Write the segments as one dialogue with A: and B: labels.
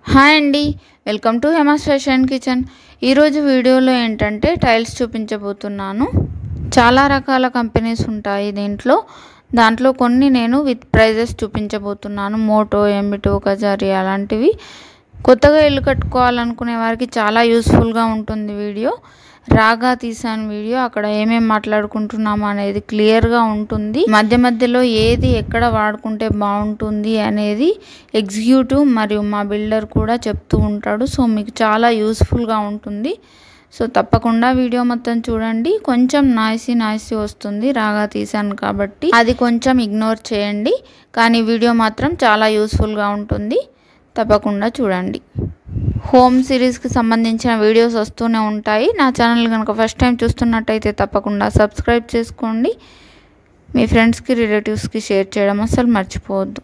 A: Hi అండి welcome to Hema's fashion kitchen ఈరోజు వీడియోలో ఏంటంటే టైల్స్ చూపించబోతున్నాను చాలా రకాల కంపెనీస్ ఉంటాయి దీంట్లో దాంట్లో కొన్ని నేను విత్ ప్రైజెస్ చూపించబోతున్నాను మోటో ఎంబిటో కజారి అలాంటివి కొత్తగా ఇల్లు కట్టుకోవాలనుకునే వారికి చాలా యూస్ఫుల్గా ఉంటుంది వీడియో రాగా తీసాను వీడియో అక్కడ ఏమేం మాట్లాడుకుంటున్నాము అనేది క్లియర్గా ఉంటుంది మధ్య మధ్యలో ఏది ఎక్కడ వాడుకుంటే బాగుంటుంది అనేది ఎగ్జిక్యూటివ్ మరియు మా బిల్డర్ కూడా చెప్తూ ఉంటాడు సో మీకు చాలా యూస్ఫుల్గా ఉంటుంది సో తప్పకుండా వీడియో మొత్తం చూడండి కొంచెం నాయిసీ నాయిసీ వస్తుంది రాగా తీసాను కాబట్టి అది కొంచెం ఇగ్నోర్ చేయండి కానీ వీడియో మాత్రం చాలా యూస్ఫుల్గా ఉంటుంది తప్పకుండా చూడండి హోమ్ సిరీస్కి సంబంధించిన వీడియోస్ వస్తూనే ఉంటాయి నా ఛానల్ కనుక ఫస్ట్ టైం చూస్తున్నట్టయితే తప్పకుండా సబ్స్క్రైబ్ చేసుకోండి మీ ఫ్రెండ్స్కి రిలేటివ్స్కి షేర్ చేయడం అసలు మర్చిపోవద్దు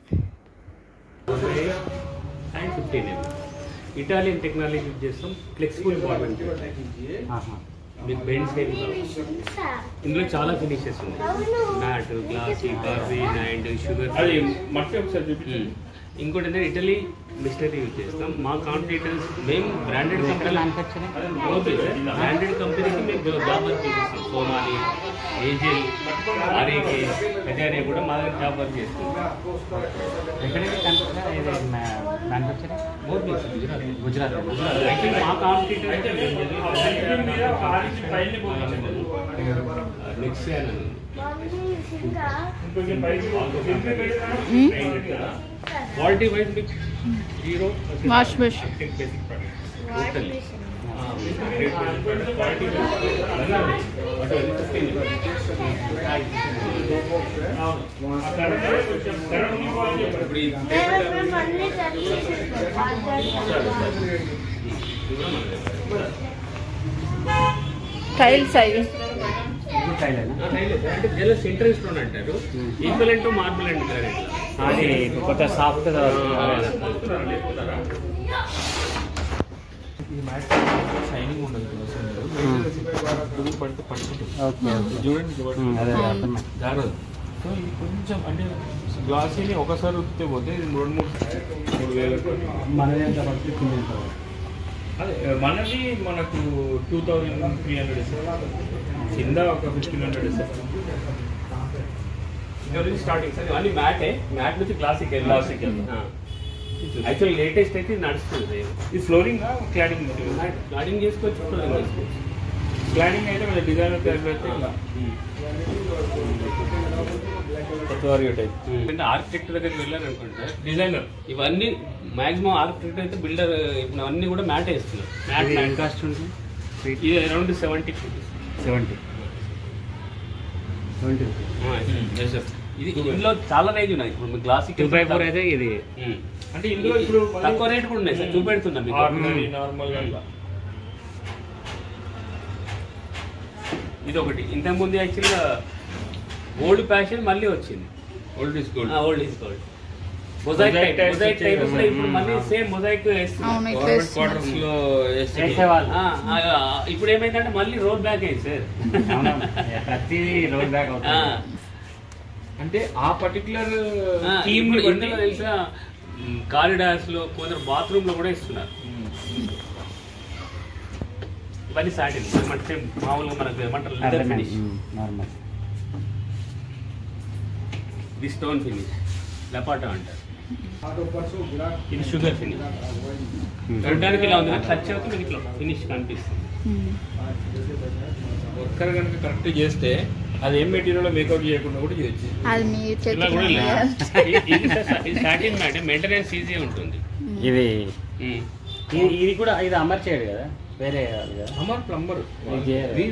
B: and fifteen MM Italian technology use చేస్తాం ఫ్లెక్సిబుల్ బాడీ మీకు బెండ్స్ ఏమి కావు. ఇందులో చాలా ఫినిషెస్ ఉన్నాయి matte gloss carbon and sugar
C: అది మట్టి ఒకసారి చూపించు
B: ఇంకోటి ఏంటంటే ఇటలీ మిషనరీ యూజ్ చేస్తాం మా కాంపిటేటర్స్ మేము branded company okay sir branded కంపెనీకి మేము జాబ్ వర్క్ చేస్తాం సోనాలి ఏజెల్ ఆర్ఏకే కజారియా కూడా మా దగ్గర జాబ్ వర్క్ చేస్తాం మోర్బీ సార్ గుజరాత్
D: గుజరాత్
B: యాక్చువల్లీ మా కాంపిటేటర్
C: మీద ఆడించి పైన పోయించండి.
B: నెక్స్ట్
C: ఇంకొంచెం పైకి
B: క్వాలిటీ వైజ్ మీకు zero
A: wash basin
B: basic totally
A: tiles అవి
B: అంటే జల సెంట్రల్ స్టోన్ అంటారు ఈక్వలెంట్ మార్బుల్ అండ్ గ్రానైట్
D: అది కొత్త సాఫ్ట్
C: షైనింగ్ ఉండదు పడితే పట్టుకుంటుంది
D: ఓకే ఓకే
C: చూడండి
D: అదే అర్థమైంది
C: జాగ్రత్త సో ఇది కొంచెం అంటే గ్లాసీని ఒకసారి ఉత్తితే పోతే ఇది రెండు మూడు మూడు వేల
D: మనది ఎంత పడుతుంది కింద ఎంత పడుతుంది?
C: అదే మనది మనకు టూ థౌజండ్ త్రీ హండ్రెడ్ ఇస్తారు కింద ఒక ఫిఫ్టీన్ హండ్రెడ్ ఇస్తారు
B: స్టార్టింగ్ సార్ అన్ని మ్యాటే మ్యాట్ నుంచి క్లాసిక్
C: Classic వెళ్దాం.
B: యాక్చువల్ లేటెస్ట్ అయితే ఇది నడుస్తుంది
C: ఇది ఫ్లోరింగ్ క్లాడింగ్
B: క్లాడింగ్ చేసుకోవచ్చు clothing చేసుకోవచ్చు
C: క్లాడింగ్ అయితే మన డిజైనర్ తయారు పెడితే ఇలా కొత్త వారి టైప్
B: అంటే ఆర్కిటెక్ట్ దగ్గరికి వెళ్ళారు అనుకోండి సార్
C: డిజైనర్
B: ఇవన్నీ మాక్సిమం ఆర్కిటెక్ట్ అయితే బిల్డర్ ఇప్పుడు అన్ని కూడా మ్యాట్ వేస్తున్నారు మ్యాట్
D: ఇది ఎంత
B: మ్యాట్
D: కాస్ట్ ఉంటుంది
B: ఇది అరౌండ్ సెవెంటీ
D: సెవెంటీ సెవెంటీ
B: ఇది ఇందులో చాలా రేంజ్ ఉన్నాయి ఇప్పుడు మీకు గ్లాసిక్
D: టూ బై ఫోర్ అయితే ఇది
C: అంటే ఇందులో ఇప్పుడు
B: తక్కువ రేట్ కూడా ఉన్నాయి సార్ చూపెడుతున్నా మీకు
C: ఆర్డినరీ నార్మల్ గా
B: ఇది ఒకటి ఇంతకు ముందు యాక్చువల్గా ఓల్డ్ ఫ్యాషన్ మళ్ళీ వచ్చింది
C: old is gold
B: old is gold mosaic
C: Mosaic
B: type
C: types
B: mosaic type
C: వచ్చాయి
B: కూడా ఇప్పుడు
C: కదా.
B: మళ్ళీ సేమ్ మొజాయిక్ వేస్తున్నారు
A: అవును ఇట్లా
C: గవర్నమెంట్
A: వేస్తున్నారు.
C: క్వార్టర్స్ లో వేస్తే
D: వేసేవాళ్ళు
B: ఆ, ఆ, ఇప్పుడు ఏమైందంటే మళ్ళీ రోడ్ బ్యాక్ అయింది సార్
D: అవునవును. ప్రతిదీ రోడ్ బ్యాక్
B: ఆ,
D: అవుతుంది
C: అంటే ఆ పర్టికులర్
B: ఆ,
C: థీమ్
B: ఇప్పుడు ఇందులో తెలుసా కారిడార్స్ లో కొందరు బాత్రూమ్ లో కూడా ఇస్తున్నారు ఇవన్నీ సాటిన్ అంటే మామూలుగా మనకు ఏమంటారు లెదర్ ఫినిష్
D: నార్మల్
B: ఇది స్టోన్ ఫినిష్ లపాటా అంటారు ఇది షుగర్ ఫినిష్ చూడడానికి ఇలా ఉంది టచ్ అవుతుంది మీకు ఇట్లా ఫినిష్ కనిపిస్తుంది
C: వర్కర్ కనుక కరెక్ట్ చేస్తే అది ఏం మెటీరియల్ మేకప్ చేయకుండా కూడా చేయొచ్చు
A: అది మీ
B: ఇలా కూడా
A: చేతిలో
B: లేదు. ఇది- ఇది సార్- ఇది సాటిన్ మ్యాట్ మెయింటెనెన్స్ ఈజీ ఉంటుంది
D: ఇది
B: ఉమ్.
D: ఇది- ఇది కూడా ఇది అమర్చేయడు కదా వేరే వాళ్ళు కదా
C: అమర్ ప్లంబర్
D: ఇది చేయరు.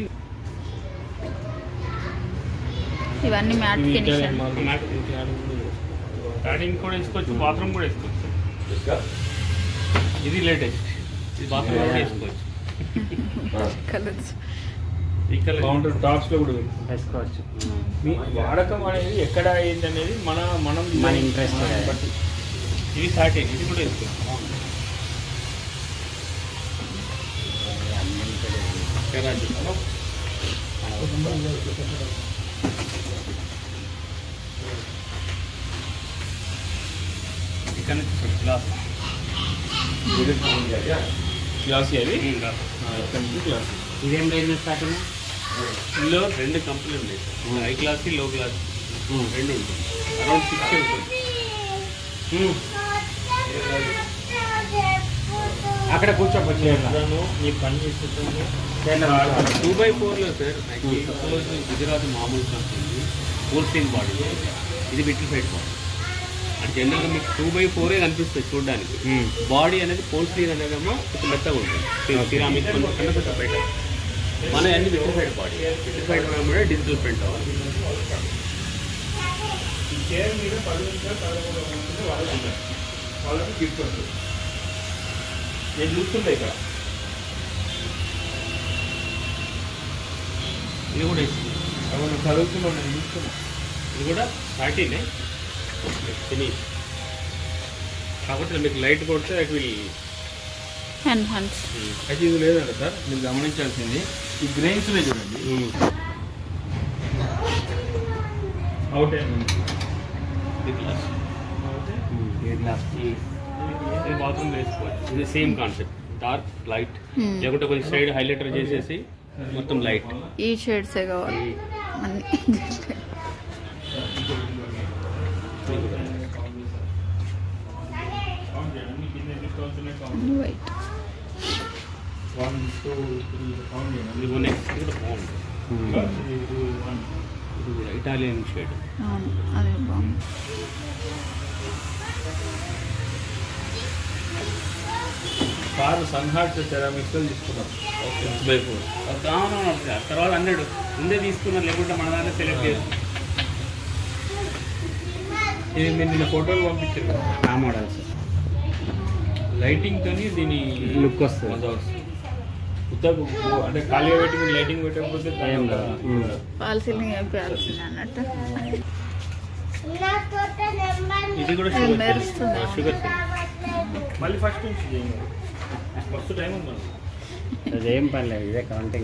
A: ఇవన్నీ మ్యాట్ ఫినిష్
B: మ్యాట్ స్టార్టింగ్ కూడా వేసుకోవచ్చు బాత్రూమ్ కూడా వేసుకోవచ్చు ఇది లేటెస్ట్ ఇది బాత్రూమ్ కూడా వేసుకోవచ్చు
A: కలర్స్
B: ఇక్కడ
C: కౌంటర్ టాప్స్ లో కూడా ఉంది.
D: వేసుకోవచ్చు
C: మీ వాడకం అనేది ఎక్కడ అయింది అనేది మన మనం
D: మన interest
C: మనం
D: అది.
C: బట్టి
B: ఇది సాటిన్ ఇది కూడా వేసుకోవచ్చు ఇక్కడ నుంచి గ్లాస్
C: క్లాసీ అది
B: ఇంకా
C: క్లాసీ
D: ఇదేం రేంజ్ స్టార్టింగ్
B: ఇందులో రెండు కంపెనీలు ఉన్నాయి sir high class low class రెండు ఉంటుంది అరౌండ్ సిక్స్ ఉంటుంది
D: అక్కడ కూర్చోవచ్చు
C: ఈ పని చేసేటప్పుడు
B: టూ బై ఫోర్లో సార్ సపోజ్ గుజరాత్ మామూలు కంపెనీ పోస్టింగ్ బాడీ ఇది విట్రిఫైడ్ బాడీ అంటే జనరల్గా మీకు టూ బై ఫోరే కనిపిస్తుంది చూడడానికి బాడీ అనేది పోస్టింగ్ అనేదేమో కొంచెం మెత్తగా ఉంటుంది సిరామిక్ కొంచెం కన్నా కొంచెం బెటర్ మన అన్ని విట్రిఫైడ్ బాడీ విట్రిఫైడ్ కూడా డిజిటల్ ప్రింట్ అవ్వాలి
C: ఈ చైర్ మీద పది నిమిషాలు పదకొండు మంది వాళ్ళకి ఉన్నారు వాళ్ళకి గిఫ్ట్ వస్తుంది నేను చూస్తుండే ఇక్కడ
B: ఇది కూడా ఇస్తుంది
C: అవును చదువుతున్నాను నేను చూస్తున్నా
B: ఇది కూడా థర్టీనే ఫినిష్ కాకపోతే మీకు లైట్ కొడితే అట్ విల్
A: ఎన్హాన్స్
C: అయితే ఇది లేదండి సార్ మీరు గమనించాల్సింది ఈ గ్రెయిన్స్ చూడండి అవుట్ అయింది
B: ఇది గ్లాస్ ఇది బాత్రూమ్ వేసుకోవచ్చు ఇది same concept dark light
A: Hmm.
B: లేకుంటే కొంచెం సైడ్ హైలైటర్ చేసేసి మొత్తం లైట్
A: ఈ షేడ్సే కావాలి అన్ని white
C: one two three count చేయండి
B: ఇది నెక్స్ట్ కూడా బాగుంది ఇది కూడా ఇటాలియన్ షేడ్
A: అవును అదే బాగుంది
C: కారు సన్హార్ట్ సెరామిక్స్ తీసుకున్నాం సిక్స్ బై ఫోర్
B: అవునవును తర్వాత అన్నాడు ముందే తీసుకున్నారు లేకుంటే మన దాంట్లో సెలెక్ట్ చేసి
C: ఇది మీరు నిన్న ఫోటోలు పంపించారు కదా
D: ఆ మోడల్స్
C: లైటింగ్ తోని దీని
D: Look వస్తుంది.
C: మజా వస్తుంది ఉత్తకు అంటే ఖాళీగా పెట్టి మీరు లైటింగ్ పెట్టకపోతే దాని
D: ఏం
C: ఒక-
D: రాదు. ఉమ్.
A: ఫాల్ సీలింగ్ అయిపోయాల్సింది అన్నట్టు
B: ఇది కూడా
A: ఇది
B: షుగర్
A: మెరుస్తుంది.
B: షుగర్
C: మళ్ళీ ఫస్ట్ నుంచి చేయండి మస్తు టైం ఉంది మనకి.
D: అదేం పని లేదు ఇదే కౌంటింగ్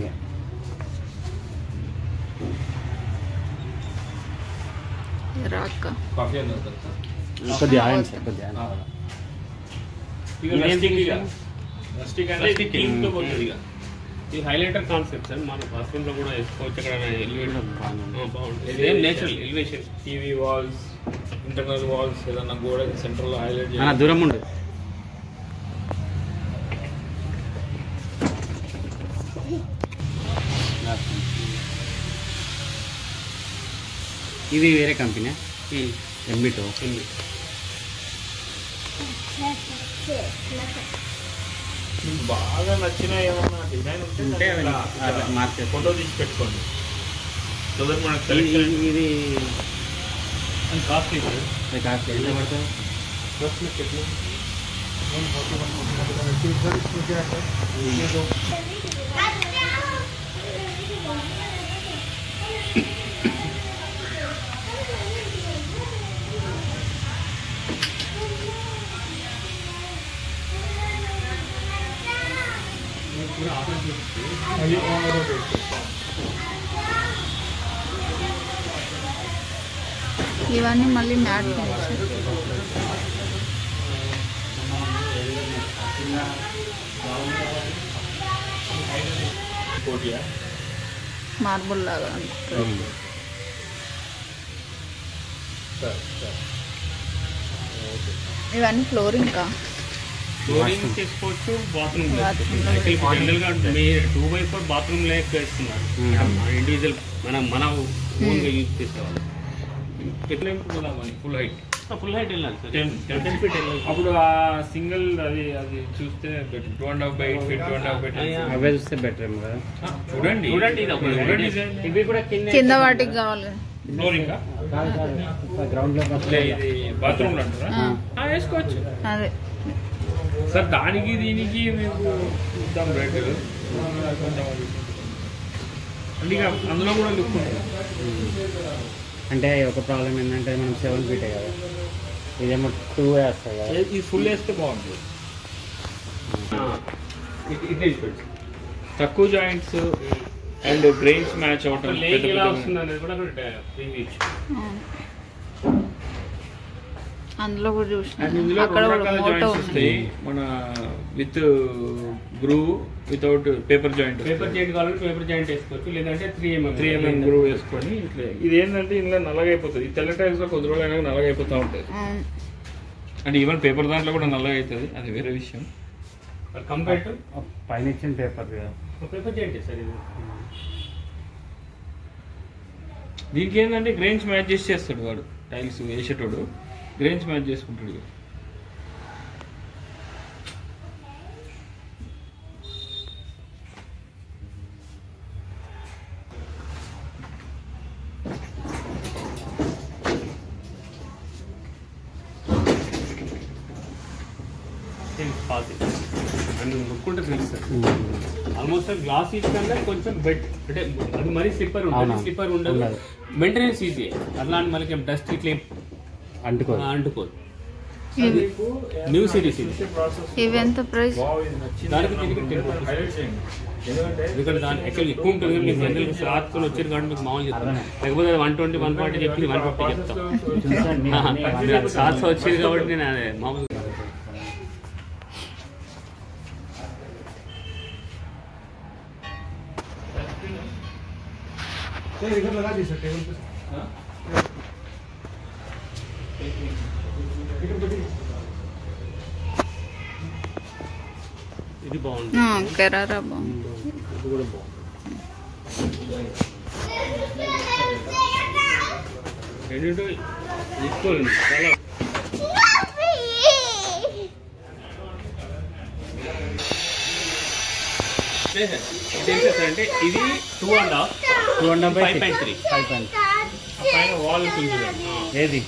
A: రాక్క
C: కాఫీ అని అవుతుంది సార్
D: కొద్దిగా ఆగండి సార్ కొద్దిగా ఆగండి.
C: ఇక
D: ఇదేం
C: రస్టిక్ ఇక.
D: తీసారు?
C: రస్టిక్ అంటే ఇది కింగ్ తో పోతుంది ఇక
B: ఇది హైలైటర్ కాన్సెప్ట్ సార్ మన బాత్రూమ్ లో కూడా వేసుకోవచ్చు అక్కడ ఎలివేషన్
D: బాగుంది.
B: బాగుంటుంది ఇదేం natural elevation
C: TV walls internal walls ఏదన్నా గోడ సెంటర్ లో హైలైట్
D: అన్న దూరం ఉండు ఇది వేరే కంపెనీ ఎంబిటో
C: మీకు బాగా నచ్చిన ఏమన్నా డిజైన్
D: ఉంటే
C: ఉంటే
D: అవి
C: అట్లా
D: అట్లా మార్చేస్తాం.
C: ఫోటో తీసి పెట్టుకోండి సో దట్ మనకు
D: ఇది
C: సెలెక్షన్
D: ఇది
B: కాస్ట్లీ సార్
D: ఇది కాస్ట్ ఎంత పడుతుంది
B: ఫస్ట్ మీకు ఎట్లా
A: ఇవన్నీ మళ్ళీ మ్యాట్
C: కోటియా
A: మార్బుల్ లాగా
D: ఉమ్.
C: సరే సరే
A: ఇవన్నీ ఫ్లోరింగ్ కా
B: ఫ్లోరింగ్ చేసుకోవచ్చు బాత్రూమ్
A: Bathroom లో
B: యాక్చువల్లీ జనరల్ గా మీ టూ బై ఫోర్ బాత్రూమ్ లేక వేస్తున్నారు
D: Hmm.
B: ఇండివిజువల్ మనం మన ఓన్ గా యూజ్ చేసేవాళ్ళు
C: ఎట్లా ఎంపుకుందామని ఫుల్ హైట్
B: ఫుల్ హైట్ వెళ్ళాలి సార్
C: టెన్
B: టెన్ ఫీట్ వెళ్ళాలి
C: అప్పుడు ఆ సింగిల్ అది అది చూస్తే better two and half by eight feet two and half by ten
B: అయ్యా.
D: అవే చూస్తే బెటర్ ఏమో కదా
C: చూడండి
B: చూడండి, ఇది ఒక
C: చూడండి
B: idea.
C: డిజైన్
D: ఇవి కూడా కింద
A: కింద వాటికి కావాలి
C: ఫ్లోరింగ్
D: కాదు కాదు గ్రౌండ్ లో
C: అట్లే ఇది బాత్రూమ్ లో అంటారా
A: ఆ,
C: ఆ, వేసుకోవచ్చు
A: అదే
C: సార్ దానికి దీనికి మీకు ఇద్దాం రేట్ అంటే ఇక అందులో కూడా లుక్ ఉంటుంది
D: అంటే ఒక ప్రాబ్లం ఏంటంటే మనం సెవెన్ ఫీటే కదా ఇదేమో టూ వేస్తాయి కదా
C: ఇది ఫుల్ వేస్తే బాగుంటుంది
B: ఇట్లా ఇచ్చుకోవచ్చు
C: తక్కువ జాయింట్స్ అండ్ గ్రెయిన్స్ మ్యాచ్ అవటం
B: లేక్
C: పెద్ద
B: ఎలా
C: పెద్ద
B: వస్తుంది అనేది కూడా అక్కడ ప్రీవ్యూ ఇచ్చు
A: అవును. అందులో కూడా చూసిన
C: అండ్ ఇందులో
A: అక్కడ
C: రెండు
A: కూడా
C: రకాల
A: మోటో
C: జాయింట్స్ వస్తాయి మన with groove without paper joint
B: paper joint కావాలంటే పేపర్ జాయింట్ వేసుకోవచ్చు లేదంటే three MM
C: three MM groove వేసుకొని ఇట్లా ఇది ఏంటంటే ఇందులో నల్లగా అయిపోతుంది ఈ తెల్ల టైల్స్ లో కొద్ది రోజులు అయినా నల్లగా అయిపోతూ ఉంటుంది
A: అవును.
C: అంటే ఈవెన్ పేపర్ దాంట్లో కూడా నల్లగా అవుతుంది అది వేరే విషయం
B: కంపేర్ టు
D: పైన ఇచ్చిన పేపర్ కదా
B: పేపర్ జాయింట్ సార్ ఇది
C: దీనికి ఏంటంటే గ్రెయిన్స్ మ్యాచ్ చేసి చేస్తాడు వాడు టైల్స్ వేసేటోడు గ్రెయిన్స్ మ్యాచ్ చేసుకుంటాడు ఇక.
B: పాజిటివ్ అండ్ ముక్కుంటే తెలుస్తుంది ఆల్మోస్ట్ గ్లాస్ ఈచ్ కన్నా కొంచెం బెట్ అంటే అది మరీ స్లిప్పర్ ఉంటుంది
D: అవునా.
B: స్లిప్పర్ ఉండదు
D: ఉండదు.
B: మెయింటెనెన్స్ ఈజీ అట్లాంటి మనకి డస్ట్ ఇట్లా ఏం
D: అంటుకోదు
B: అంటుకోదు
A: ఇది
B: న్యూ సిరీస్ ఇది
A: ఇవి ఎంత ప్రైస్
C: వావ్, ఇది నచ్చింది.
B: దానికి దీనికి ten rupees.
C: హైలైట్ చేయండి. ఎందుకంటే
B: ఎందుకంటే దాని యాక్చువల్ ఎక్కువ ఉంటుంది కదా, మీకు జనరల్ క్లాత్ తో వచ్చారు కాబట్టి మీకు మామూలు చెప్తాను లేకపోతే వన్ ట్వంటీ వన్ ఫార్టీ చెప్పి వన్ ఫిఫ్టీ చెప్తాం
D: చూసాను నేను అన్నీ వన్
B: సాత్స్ వచ్చేది కాబట్టి నేను అదే మామూలు ఇది బాగుంది
A: ఆ, కెరారా బాగుంది
B: ఇది కూడా బాగుంది రెండు ఈక్వల్ చాలా అంటే ఇది two and half
D: two and half
B: five point three
D: five point
C: పైన వాల్ ఉంటుంది
D: ఏది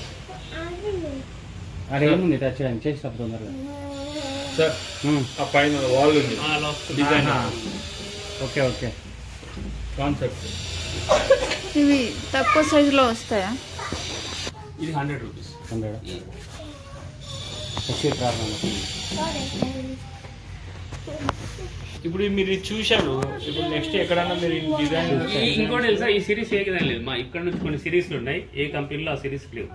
D: అరే ఏముంది టచ్ చేయండి చేసినప్పుడు తొందరగా
C: సార్
D: ఉమ్.
C: ఆ పైన వాల్ ఉంది డిజైన్
D: ఆహా. ఓకే ఓకే
C: కాన్సెప్ట్
A: ఇవి తక్కువ సైజులో వస్తాయా
B: ఇది హండ్రెడ్ రూపీస్
D: హండ్రెడ్ వచ్చి ప్రాబ్లం
C: ఇప్పుడు మీరు ఇది చూశారు ఇప్పుడు నెక్స్ట్ ఎక్కడన్నా మీరు డిజైన్
B: ఈ- ఇంకోటి తెలుసా ఈ సిరీస్ ఏ కదా లేదు మా ఇక్కడ నుంచి కొన్ని సిరీస్లు ఉన్నాయి ఏ కంపెనీలో ఆ సిరీస్ లేవు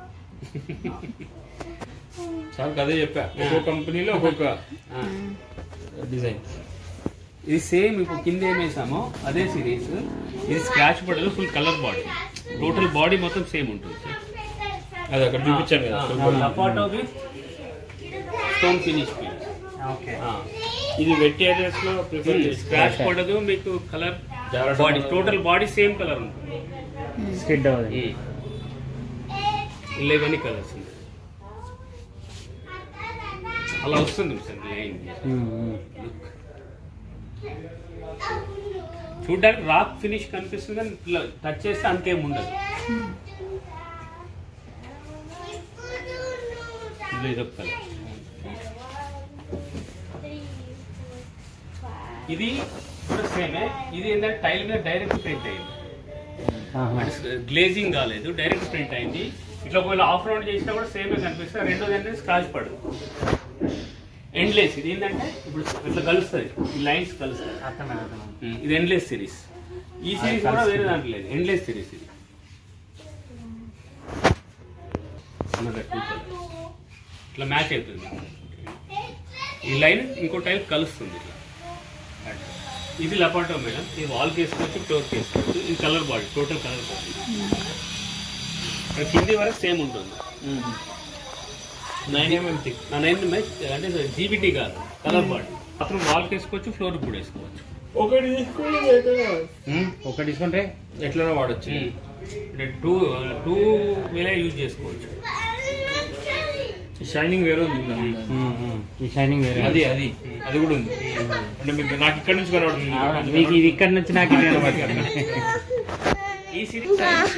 C: సార్ అదే చెప్పా ఒక్కొక్క కంపెనీలో ఒక్కొక్క
B: ఆ.
C: డిజైన్
B: ఇది సేమ్ ఇప్పుడు కింద ఏం వేసామో అదే సిరీస్ ఇది స్క్రాచ్ పడదు full colour body total body మొత్తం సేమ్ ఉంటుంది
C: అది అక్కడ చూపించాను కదా
B: lappato with stone finish
D: okay
C: ఇది వెట్ ఏరియాస్ లో ప్రిఫర్ చేసి
B: స్క్రాచ్ పడదు మీకు కలర్
C: జారడం
B: బాడీ
C: వల్ల-
B: టోటల్ బాడీ సేమ్ కలర్ ఉంటుంది
D: స్కిడ్ అవ్వదు
B: ఇలా ఇవన్నీ కలర్స్ ఉన్నాయి అలా వస్తుంది సార్ లైన్
D: ఉమ్, ఉమ్.
B: చూడడానికి రాక్ ఫినిష్ కనిపిస్తుంది కానీ ఇట్లా టచ్ చేస్తే అంతేం ఉండదు ఇందులో ఇదొక కలర్ ఇది కూడా సేమే ఇది ఏంటంటే టైల్ మీద డైరెక్ట్ ప్రింట్ అయింది
D: ఆహా.
B: గ్లేజింగ్ కాలేదు డైరెక్ట్ ప్రింట్ అయింది ఇట్లా ఒకవేళ ఆఫ్ రౌండ్ చేసినా కూడా సేమే కనిపిస్తుంది రెండోది ఏంటంటే స్క్రాచ్ పడదు ఎండ్లెస్ ఇది ఏంటంటే ఇప్పుడు ఇట్లా కలుస్తుంది ఈ లైన్స్ కలుస్తాయి
D: అర్థమైంది, అర్థమైంది.
B: ఉమ్, ఇది ఎండ్లెస్ సిరీస్ ఈ సిరీస్ కూడా వేరే దాంట్లో లేదు ఎండ్లెస్ సిరీస్ ఇది Another two colours. ఇట్లా మ్యాచ్ అవుతుంది ఈ లైన్ ఇంకో టైప్ కలుస్తుంది ఇట్లా ఇది లపాటో మేడం ఇది వాల్కి వేసుకోవచ్చు ఫ్లోర్కి వేసుకోవచ్చు ఇది colour body total colour body కింది వరకు సేమ్ ఉంటుంది
C: నైన్ ఎంఎం థిక్
B: నా నైన్ మ్యాచ్ అంటే జీబీటీ కాదు కలర్ బాడీ అతను వాల్కి వేసుకోవచ్చు ఫ్లోర్ కూడా వేసుకోవచ్చు
C: ఒకటి తీసుకుని
D: ఒకటి తీసుకుంటే
C: ఎట్లనో వాడచ్చు
B: అంటే టూ టూ వేలే యూజ్ చేసుకోవచ్చు
C: షైనింగ్ వేరే ఉంది ఇందులో.
D: ఉమ్, ఉమ్. ఈ షైనింగ్ వేరే
C: అది అది అది కూడా ఉంది అంటే మీకు నాకు ఇక్కడ నుంచి కనబడుతుంది
D: అవునా, మీకు ఇది ఇక్కడ నుంచి నాకు ఇది కనబడుతుంది.
B: ఈ సిరీస్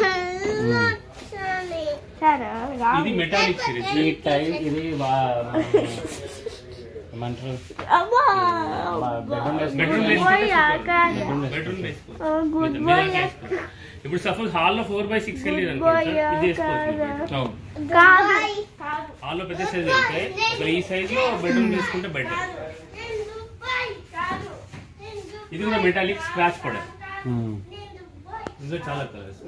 B: ఇది మెటాలిక్ సిరీస్
D: ఈ టైం ఇది బా- ఏమంటారు బెడ్రూమ్
B: బెడ్రూమ్ బెడ్రూమ్ ఇప్పుడు సపోజ్ హాల్లో ఫోర్ బై సిక్స్ వెళ్ళేది అనుకోండి సార్, ఇది వేసుకోవచ్చు
C: అవును
B: హాల్లో పెద్ద సైజ్ వెళ్తే ఒకవేళ ఈ సైజ్ లో బెడ్రూమ్ తీసుకుంటే బెటర్ ఇది కూడా మెటాలిక్ స్క్రాచ్ పడదు ఇందులో చాలా కలర్స్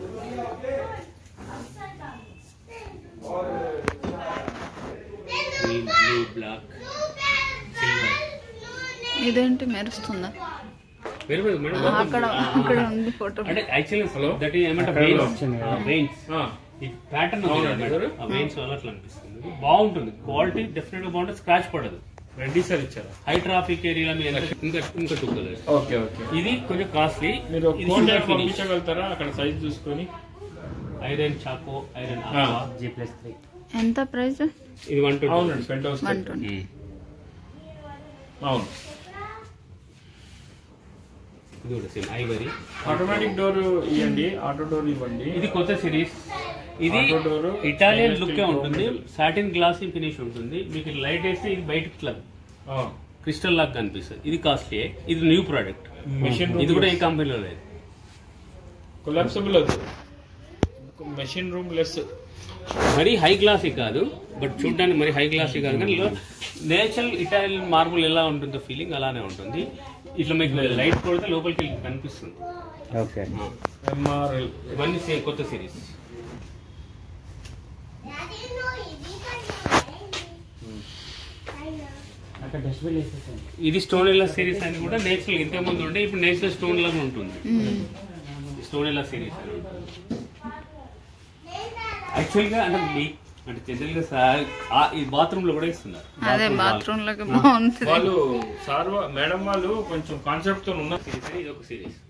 B: బ్లూ బ్లాక్ సిల్వర్
A: ఇదేంటి మెరుస్తుందా
B: వేరు వేరు మేడం
A: అక్కడ అక్కడ ఉంది ఫోటో
B: అంటే యాక్చువల్లీ
C: Hello?
B: దట్ ఏమంటే
D: అక్కడ
B: వెయిన్స్
D: వచ్చింది కదా.
B: వెయిన్స్
C: ఆ,
B: ఈ ప్యాటర్న్
C: అవునండి, ఎవరు?
B: ఆ వెయిన్స్ వల్ల అట్లా అనిపిస్తుంది బాగుంటుంది క్వాలిటీ డెఫినెట్ గా బాగుంటుంది స్క్రాచ్ పడదు
C: రెడ్డి సార్ ఇచ్చారా
B: హై ట్రాఫిక్ ఏరియా ఇంకా ఇంకా టూ కలర్స్
C: ఓకే ఓకే
B: ఇది కొంచెం కాస్ట్లీ
C: మీరు
B: ఇది
C: ఫోన్
B: silver finish.
C: పంపించగలుగుతారా అక్కడ సైజ్ చూసుకొని
B: ఐరన్ చాకో ఐరన్
C: ఆ.
B: ఆక్వా
D: జీ ప్లస్ త్రీ
A: ఎంత ప్రైస్
B: ఇది వన్
C: అవునండి పెంట్ హౌస్
A: వన్ ట్వంటీ
C: అవును
B: ఇది కూడా సేమ్ ఐవరీ
C: ఆటోమేటిక్ డోర్ ఇవ్వండి ఆటో డోర్ ఇవ్వండి
B: ఇది కొత్త సిరీస్ ఇది
C: Auto door,
B: Italian
C: stainless
B: look
C: steel
B: ఉంటుంది
C: chrome metal.
B: Satin glossy finish ఉంటుంది మీకు లైట్ వేస్తే ఇది బయటకి ఇట్లా
C: ఆ,
B: క్రిస్టల్ లాగా కనిపిస్తుంది ఇది కాస్ట్లీ ఇది న్యూ ప్రోడక్ట్
C: మెషిన్
B: ఇది కూడా ఏ కంపెనీలో లేదు
C: కొలాప్సబుల్ అది మెషిన్ రూమ్ లెస్
B: మరీ హై క్లాసీ కాదు బట్ చూడడానికి మరి హై క్లాసీ కాదు కానీ నేచురల్ ఇటాలియన్ మార్బుల్ ఎలా ఉంటుందో ఫీలింగ్ అలానే ఉంటుంది ఇట్లా మీకు లైట్ కొడితే లోపలికి వెళ్ళి కనిపిస్తుంది
D: ఓకే
C: ఎంఆర్ఎల్
B: ఇవన్నీ సేమ్ కొత్త సిరీస్
D: అక్కడ డస్ట్బిన్ వేసేసాను
B: ఇది స్టోన్ ఎల్లా సిరీస్ అని కూడా నేచురల్ ఇంతకు ముందు ఉంటే ఇప్పుడు నేచురల్ స్టోన్ లాగా ఉంటుంది స్టోన్ ఎల్లా సిరీస్ అని యాక్చువల్ గా అంటే మీ అంటే జనరల్ గా సా- ఆ- ఈ బాత్రూమ్ లో కూడా ఇస్తున్నారు
A: అదే బాత్రూమ్ లోకి బాగుంటుంది
C: వాళ్ళు సార్ వా- మేడం వాళ్ళు కొంచెం కాన్సెప్ట్ తో ఉన్నారు
B: సిరీస్ అని ఇది ఒక సిరీస్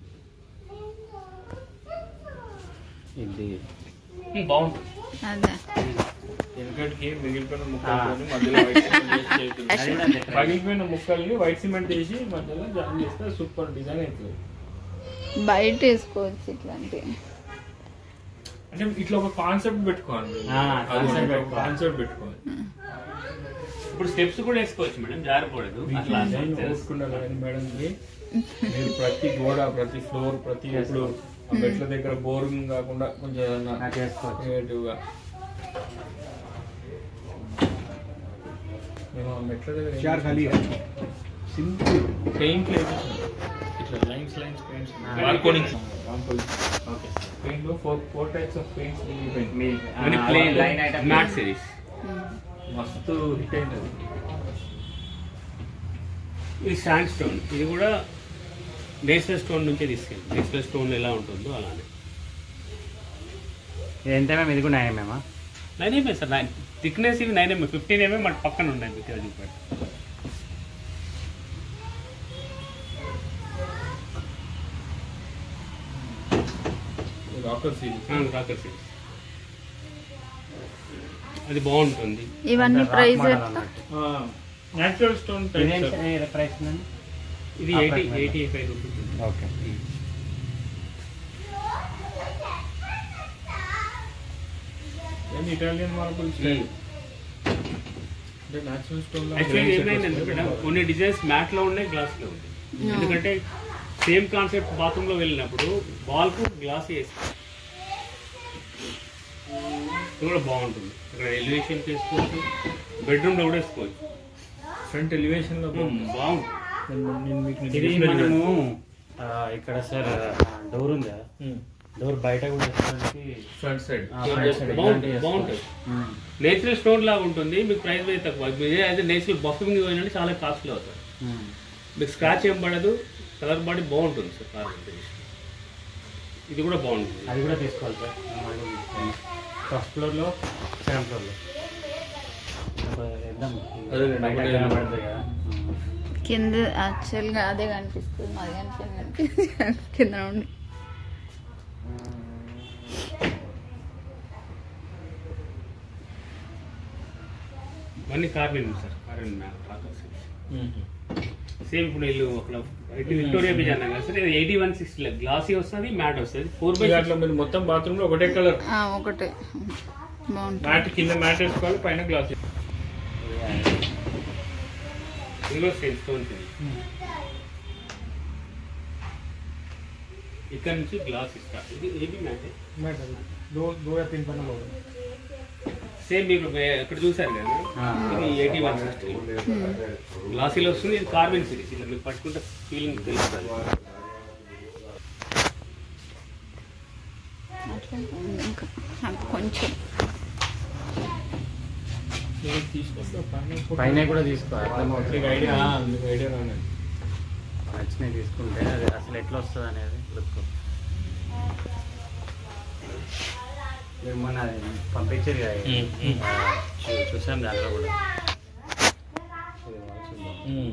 D: ఇది
B: బాగుంటుంది
A: అదే
C: వెనకటికి మిగిలిపోయిన ముక్కలు మధ్యలో వైట్ సిమెంట్ వేసి చేతులు.
D: అది కూడా different.
C: పగిలిపోయిన ముక్కల్ని వైట్ సిమెంట్ వేసి మధ్యలో జాయిన్ చేస్తే సూపర్ డిజైన్ అవుతుంది
A: బయట వేసుకోవచ్చు ఇట్లాంటివి
C: అంటే ఇట్లా ఒక కాన్సెప్ట్ పెట్టుకోవాలి
D: ఆ, concept పెట్టుకోవాలి.
C: కాన్సెప్ట్ పెట్టుకోవాలి
B: ఇప్పుడు స్టెప్స్ కూడా వేసుకోవచ్చు మేడం జారిపోలేదు అట్లా
C: డిజైన్ ఓసుకుండాలి కానీ మేడం ఇది మీరు ప్రతి గోడ ప్రతి ఫ్లోర్ ప్రతి ఇప్పుడు ఆ మెట్ల దగ్గర బోరింగ్ కాకుండా కొంచెం ఏదైనా
D: నాకు చేసుకోవచ్చు
C: creative గా మేము ఆ మెట్ల దగ్గర
D: చార్ ఖాళీ
C: సింపుల్ పెయింట్ ఇట్లా లైన్స్ లైన్స్ పెయింట్స్ మార్కోనింగ్స్ ఓకే పెయింట్ లో four four types of paints paint
B: మనీ ప్లేన్ మ్యాట్ సిరీస్
C: మస్తు హిట్ అయింది
B: ఇది శాండ్ స్టోన్ ఇది కూడా నేచురల్ స్టోన్ నుంచే తీసుకెళ్ళి నేచురల్ స్టోన్ ఎలా ఉంటుందో అలానే
D: ఇది ఎంత మేము ఇది కూడా నైన్ మేమా
B: nine MM sir nine thickness ఇవి నైన్ ఎంఏ ఫిఫ్టీన్ ఎంఏ మన పక్కన ఉన్నాయి మీకు ఇక్కడ చూపెట్టు
C: రాకర్ సిరీస్
B: రాకర్ సిరీస్ అది బాగుంటుంది
A: ఇవన్నీ
D: అంటే rock
A: ప్రైస్
D: model
A: ఎంత
D: అన్నట్టు.
C: న్యాచురల్ స్టోన్
D: ఇదేం
C: టైప్
D: ఏ ప్రైస్ ఉందండి
B: ఇది
D: ఆ
B: ఎయిటీ
D: price మీద.
B: Eighty five rupees
D: okay
C: Italian marble style అంటే న్యాచురల్ స్టోన్
B: యాక్చువల్లీ ఏమైందంటే మేడం కొన్ని డిజైన్స్ మ్యాట్ లో ఉన్నాయి గ్లాస్ లో ఉంది ఎందుకంటే సేమ్ కాన్సెప్ట్ బాత్రూమ్ లో వెళ్ళినప్పుడు బాల్ కు గ్లాస్ వేస్తాం ఇది కూడా బాగుంటుంది ఇక్కడ ఎలివేషన్ వేసుకోవచ్చు బెడ్రూమ్ లో కూడా వేసుకోవచ్చు
C: ఫ్రంట్ ఎలివేషన్ లో
B: బాగుంటుంది
C: నేను మీకు
D: ఇది మనము ఆ, ఇక్కడ సార్ డోర్ ఉంది కదా డోర్ బయట కూడా వేసుకోవడానికి
C: ఫ్రంట్ సైడ్
D: ఆ, front side
B: బాగుంటుంది
D: ఇలాంటివి
B: బాగుంటుంది
D: ఉమ్.
B: నేచురల్ స్టోన్ లాగా ఉంటుంది మీకు ప్రైస్ అయితే తక్కువ ఇదే అయితే నేచురల్ బఫింగ్ పోయినంటే చాలా కాస్ట్లీ అవుతుంది
D: ఉమ్.
B: మీకు స్క్రాచ్ ఏం పడదు కలర్ బాడీ బాగుంటుంది సార్ కార్బన్ ఫినిష్ ఇది కూడా బాగుంటుంది
D: అది కూడా తీసుకోవాలి సార్ ఫస్ట్ ఫ్లోర్లో సెకండ్ ఫ్లోర్లో వేద్దాం
C: అదేలేండి,
D: బయట
C: ఒకటే
D: కనబడుతుంది కదా ఉమ్.
A: కింద యాక్చువల్గా అదే కనిపిస్తుంది అది కనిపిస్తుంది కింద నుండి
B: ఇవన్నీ కార్బన్ సార్ కార్బన్ సేమ్ ఇప్పుడు వీళ్ళు అక్కడ విక్టోరియా బీచ్ అన్నాం కదా sir eighty one sixty glossy వస్తుంది మ్యాట్ వస్తుంది ఫోర్ బై
C: అట్లా మీరు మొత్తం బాత్రూమ్ లో ఒకటే కలర్
A: ఆ, ఒకటే బాగుంటుంది
C: మ్యాట్ కింద మ్యాట్ వేసుకోవాలి పైన గ్లాస్
B: ఇందులో సేమ్ స్టోన్ ఫినిష్ ఇక్కడ నుంచి గ్లాస్ ఇస్తా ఇది ఏబీ మ్యాట్
C: दो दो या तीन पन्ना होगा
B: సేమ్ మీరు ఇక్కడ చూసారు కదా
D: ఆ.
B: ఇది ఎయిటీ వన్ సిక్స్టీ గ్లాసీలో వస్తుంది ఇది కార్బన్ సిరీస్ ఇలా మీరు పట్టుకుంటే ఫీలింగ్ తెలుస్తుంది
A: అట్లా ఉంది ఇంకా నాకు కొంచెం
C: నేను తీసుకొస్తా పైన ఫోటో-
D: పైన కూడా తీసుకో అట్లా
C: మీకు ఐడియా మీకు ఐడియా రానండి
D: నచ్చినవి తీసుకుంటే అది అసలు ఎట్లా వస్తుంది అనేది లుక్ మీరు మొన్న అది పంపించారు కదా ఇది.
C: ఉమ్, ఉమ్.
D: ఆ, చూ- చూసాం దాంట్లో కూడా ఇది బాగా చూద్దాం.
C: ఉమ్.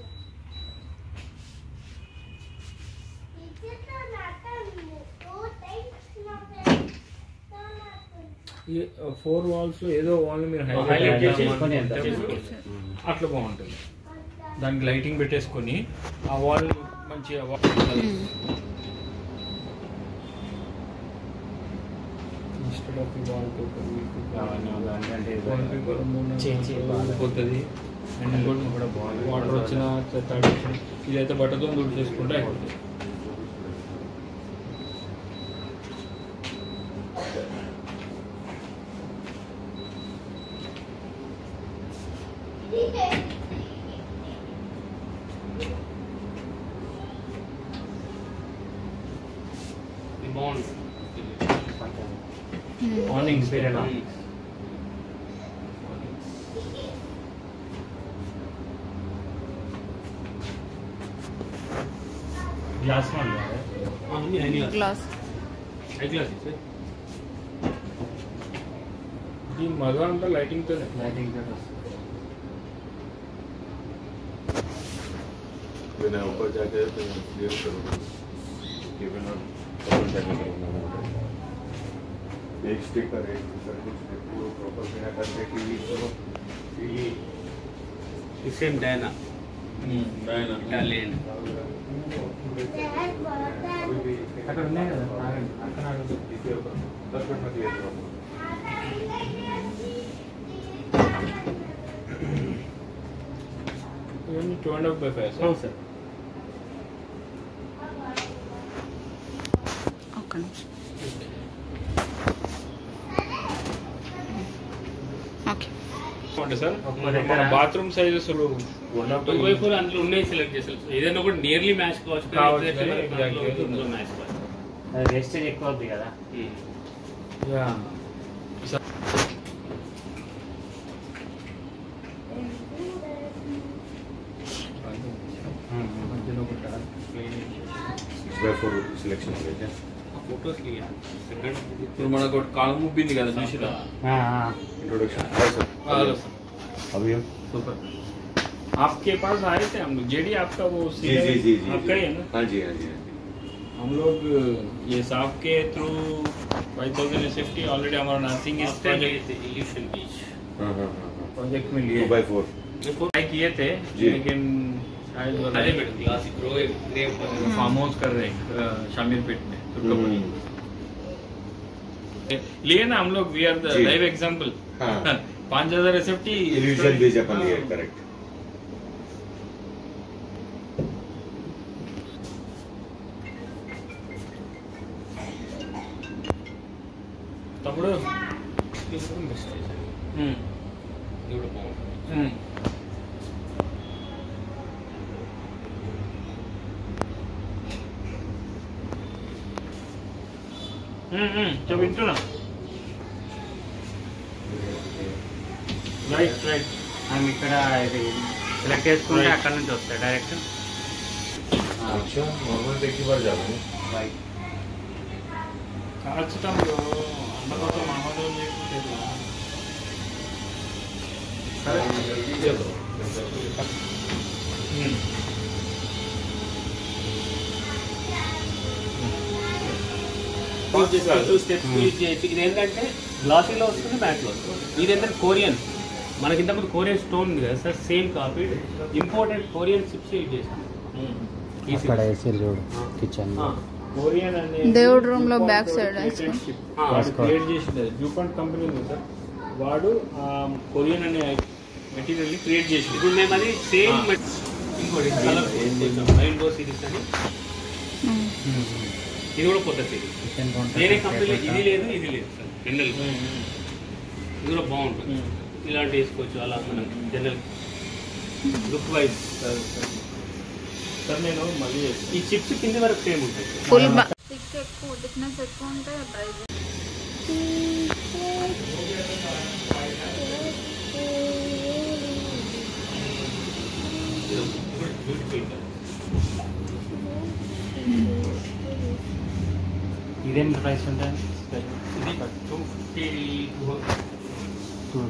C: ఈ ఫోర్ వాల్స్ ఏదో వాల్ మీరు
B: Highlight
C: హైలైట్
B: చేసి
D: చేసుకొని ఎంత
C: చేసుకోవచ్చు.
D: ఉమ్.
C: అట్లా బాగుంటుంది దానికి లైటింగ్ పెట్టేసుకొని ఆ వాల్ మంచిగా ఇన్స్టెడ్ ఆఫ్ వాల్
D: అవన్నీ అవన్నీ అంటే ఇది
C: పేపర్
D: చేంజ్ చేయాలి.
C: పోతుంది అండ్ ఇంకోటి
D: కూడా బాగుంది.
C: వాటర్ వచ్చిన తడి వచ్చిన ఇదైతే బట్టతో దుడ్డు చేసుకుంటే అయిపోతుంది
B: ఇది బాగుంది
C: morning
D: period glass one
B: high class
A: glass
B: high class sir
C: ఈ మగ అంతా లైటింగ్తో
D: లైటింగ్ కూడా వస్తుంది
E: बिना ऊपर जाके तो क्लियर करो ये बिना ऊपर जाके करना होगा एक स्टिकर एक स्टिकर कुछ नहीं, पूरा प्रॉपर बिना करने की ये करो ये
B: ఇది సేమ్ డైనా
C: ఆయన
B: ఇటాలియన్
E: अभी भी
D: అక్కడ ఉన్నాయి కదా ఆగండి. అక్కడ ఆగండి.
E: इसके ऊपर दस मिनट में दिए थे
C: ఇవన్నీ two and half by five
D: అవును సార్
A: ఒక్క నిమిషం ఓకే
C: అంటే సార్
D: ఒక్క
C: మన
D: దగ్గర
C: బాత్రూమ్ సైజ్ అసలు one of
B: two by four అందులో ఉన్నాయి సెలెక్ట్ చేసారు ఏదైనా కూడా నియర్లీ మ్యాచ్ కావచ్చు కానీ
C: కావచ్చు
B: exactly
C: కానీ
B: దాంట్లో
C: exactly.
B: ఇందులో మ్యాచ్ కావచ్చు
D: అది వేస్టేజ్ ఎక్కువ అవుతుంది కదా
C: యా మధ్యలో ఒక dark
E: six by four selection हो गया
B: ఫోటోస్ సెకండ్
C: ఇప్పుడు మనకు ఒకటి కాలం ఉబ్బింది కదా చూసిరా
D: ఆ, ఆ.
E: इंट्रोडक्शन है सर
C: हेलो
E: अभी हम
C: सुपर आपके पास आए थे हम लोग जेडी आपका वो
E: जी
C: सीनियर
E: जी जी जी
C: आपका ही है ना
E: हाँ जी हाँ जी हाँ जी
C: हम लोग ये साफ के through five thousand S F T already हमारा नर्सिंग इस प्रोजेक्ट
B: ఇల్యూషన్ బీచ్
E: हाँ हाँ हाँ हाँ
C: प्रोजेक्ट में
E: टू
C: लिए
E: बाय फोर
C: ट्राई किए थे
E: जी।
C: लेकिन शायद वो
B: అదే మేడం క్లాసిక్ రో
C: फार्म हाउस कर रहे हैं शामिर पेट में तुर्कापुरी लिए ना हम लोग वी आर द
E: जी।
C: लाइव एग्जांपल
E: हाँ।
C: पाँच हजार एस एफ टी
E: इल्यूशन भी अपन लिए करेक्ट
C: తమ్ముడు
B: ఇది కూడా బెస్ట్
C: ఉమ్,
B: ఇది కూడా బాగుంటుంది
C: ఉమ్. ఉమ్, ఉమ్, చెప్పు వింటున్నా రైట్ రైట్
D: మనం ఇక్కడ ఇది సెలెక్ట్ చేసుకుంటే
C: Right.
D: అక్కడ నుంచి వస్తాయి డైరెక్ట్
E: अच्छा नॉर्मल देखी बार जा रहा हूँ
C: కాల్చటంలో అన్నపత్రం ఆమోదం లేకుంటే ఎట్లా? ఉమ్.
B: యూజ్ చేసుకోవచ్చు స్టెప్స్ యూజ్ చేయొచ్చు ఇది ఏంటంటే గ్లాసీలో వస్తుంది మ్యాట్లో వస్తుంది ఇది ఏంటంటే కొరియన్ మనకి ఇంతకుముందు కొరియన్ స్టోన్ ఉంది కదా sir same copy imported Korean chips use చేస్తాం
C: ఉమ్.
B: ఈ
D: అక్కడ
B: chips.
D: వేసారు చూడు కిచెన్
B: ఆ,
C: కొరియన్ అనే
A: దేవుడి room లో
C: DuPont
A: back side
C: patent
A: వేసుకో.
C: chip.
B: ఆ,
C: వాడు క్రియేట్ చేసింది జూపాంట్ కంపెనీ ఉంది సార్ వాడు ఆ కొరియన్ అనే మెటీరియల్ ని క్రియేట్ చేసింది
B: ఇప్పుడు మేము అది సేమ్
C: ఆ.
B: ఇంకోటి కలర్ రైన్బో సిరీస్ అని ఇది కూడా కొత్త సిరీస్ వేరే కంపెనీలో ఇది లేదు ఇది లేదు సార్ జనరల్ ఇది కూడా బాగుంటుంది ఇలాంటి వేసుకోవచ్చు అలా మనం జనరల్ లుక్ వైజ్
C: సరే సరే సార్ నేను మళ్ళీ చేస్తాను.
B: ఈ చిప్స్ కింది వరకు సేమ్ ఉంటాయి సార్
A: ఫుల్ థిక్ ఎక్కువ థిక్నెస్ ఎక్కువ ఉంటే ప్రైస్
B: బ్యూటిఫుల్
D: ఇదేం ప్రైస్ ఉంటుంది
B: ఇది టూ ఫిఫ్టీ
D: టూ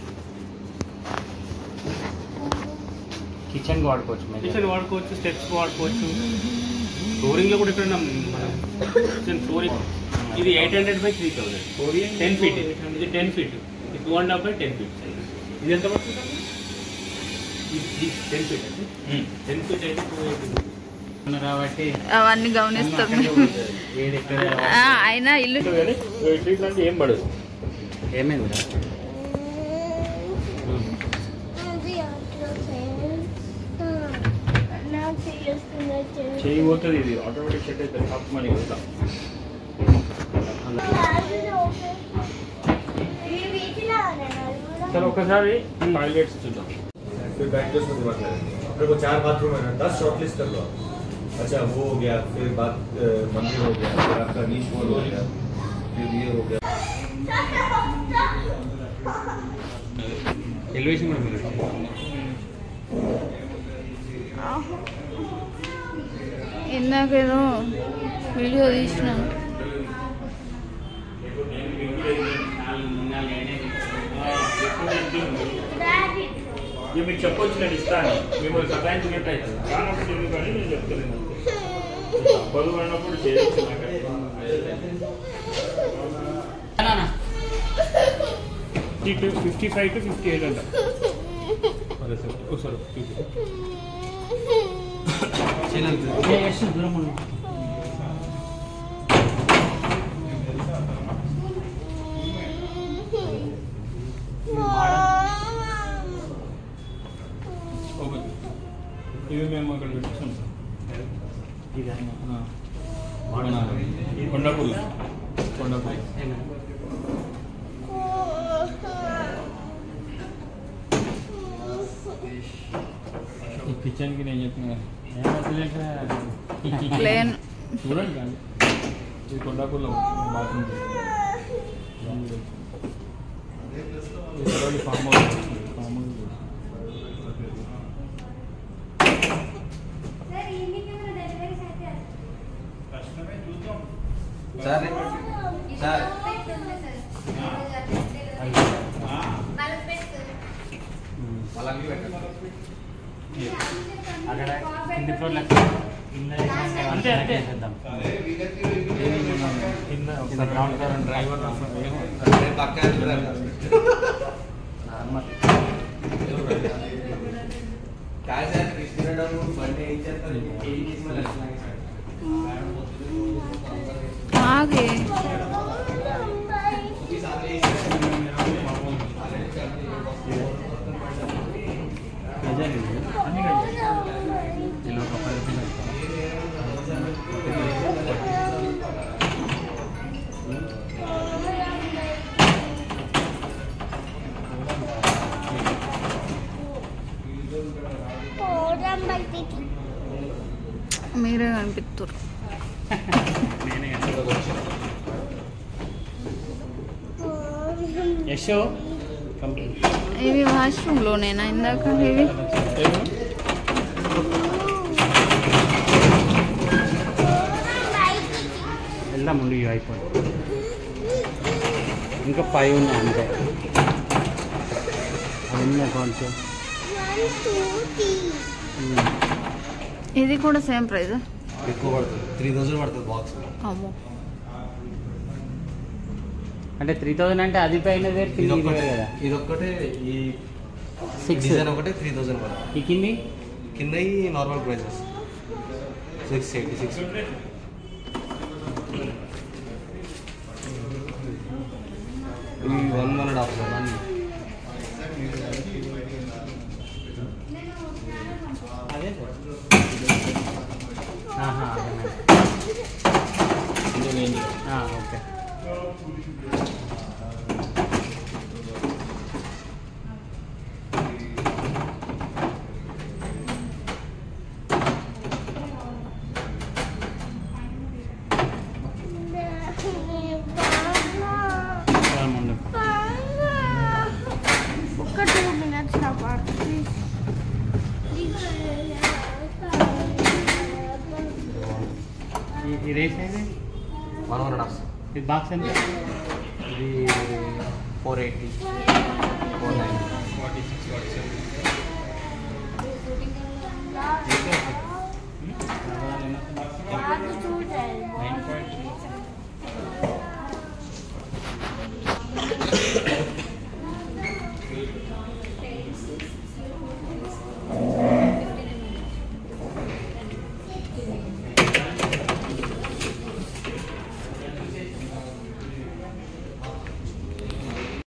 D: కిచెన్కి వాడుకోవచ్చు మీరు
B: కిచెన్ వాడుకోవచ్చు స్టెప్స్ వాడుకోవచ్చు ఫ్లోరింగ్ లో కూడా ఇక్కడ మనం కిచెన్ ఫ్లోరింగ్ ఇది eight hundred by three thousand ten feet ఇది టెన్ ఫీట్ ఇది two and half by ten feet ఇది ఎంత పడుతుంది ఇది టెన్ ఫీట్ అండి టెన్ ఫీట్ అయితే టూ ఎయిటీ
D: కాబట్టి
A: అవన్నీ గమనిస్తాం
D: ఏది ఎక్కడ
A: ఆ, అయినా ఇల్లు
C: ఇట్లాంటి ఏం పడదు
D: ఏమైంది
C: చేయి పోతుంది ఇది ఆటోమేటిక్ సెట్ అవుతుంది హాఫ్ మనీ వస్తా సరే ఒకసారి టాయిలెట్స్ చూద్దాం
E: फिर बैंक के उसमें दिमाग लगा अपने को चार बाथरूम है ना दस शॉर्ट लिस्ट कर लो अच्छा वो हो गया फिर बात अ, मंदिर हो गया फिर आपका नीच मॉल हो गया फिर ये हो गया
B: ఎలివేషన్ కూడా మీరు
A: ఇందాకేదో వీడియో తీసినాను
C: ఇక మీకు చెప్పొచ్చు నేను ఇస్తాను మిమ్మల్ని సతాయించినట్టు అవుతుంది కానప్పుడు ఎందుకని నేను చెప్తున్నాను అంతే. బరువు అన్నప్పుడు చేయొచ్చు fifty to fifty five to fifty eight అంట
B: అదే సార్ ఒకసారి చూపి
D: దూరం ఉండు.
C: ఓకే ఇవి మేము అక్కడ పెట్టిస్తాం
D: ఇదా?
C: కొండపూరి కొండపూరి ఈ కిచెన్కి నేను చెప్పిన
D: ఏం అసలు ఇక్కడ
A: ప్లేన్
C: చూడండి కానీ ఇది కొండాపూర్లో bathroom farm house farm house
E: sir sir
D: అక్కడ కింది ఫ్లోర్లో కింద
C: అంతే, అంతే.
D: చేద్దాం.
C: కింద ఒకసారి గ్రౌండ్ ఫ్లోర్ డ్రైవర్
D: నార్మల్.
A: ఆగే
D: గజాలు ఇవి.
C: అన్ని కలిపి.
D: కిలో ఒక పది రూపాయలు వస్తాయి.
A: మీరే కనిపిస్తారు
D: నేనే యశో కంప్లీట్
A: ఇవి వాష్రూమ్లోనేనా ఇందాక ఇవి
D: వెళ్దాం ముందు ఇవి అయిపోయి ఇంకా ఫైవ్ ఉన్నాయి అంతే అవన్నీ అకౌంట్స్
A: ఇది కూడా సేమ్ ప్రైస్
E: ఎక్కువ పడుతుంది త్రీ థౌసండ్ పడుతుంది బాక్స్
A: అమ్మో
D: అంటే త్రీ థౌజండ్ అంటే అది పైన వేరు కింద ఇది వేరు కదా
E: ఇదొక్కటే ఈ
D: సిక్స్
E: డిజైన్ ఒకటే త్రీ థౌసండ్ పడుతుంది
D: ఈ కింది
E: కింద ఈ normal prices six eighty six ఈ one one and half one
D: అదే ఆహా, అదేనా. ఆ, ఓకే చాలా ముందు
F: ఒక టూ మినిట్స్ నా పాట ప్లీజ్
D: ఇది ఏ size
F: one one and half
D: ఇది బాక్స్ ఎంత
F: ఇది four eighty four nine
C: forty six forty seven
D: nine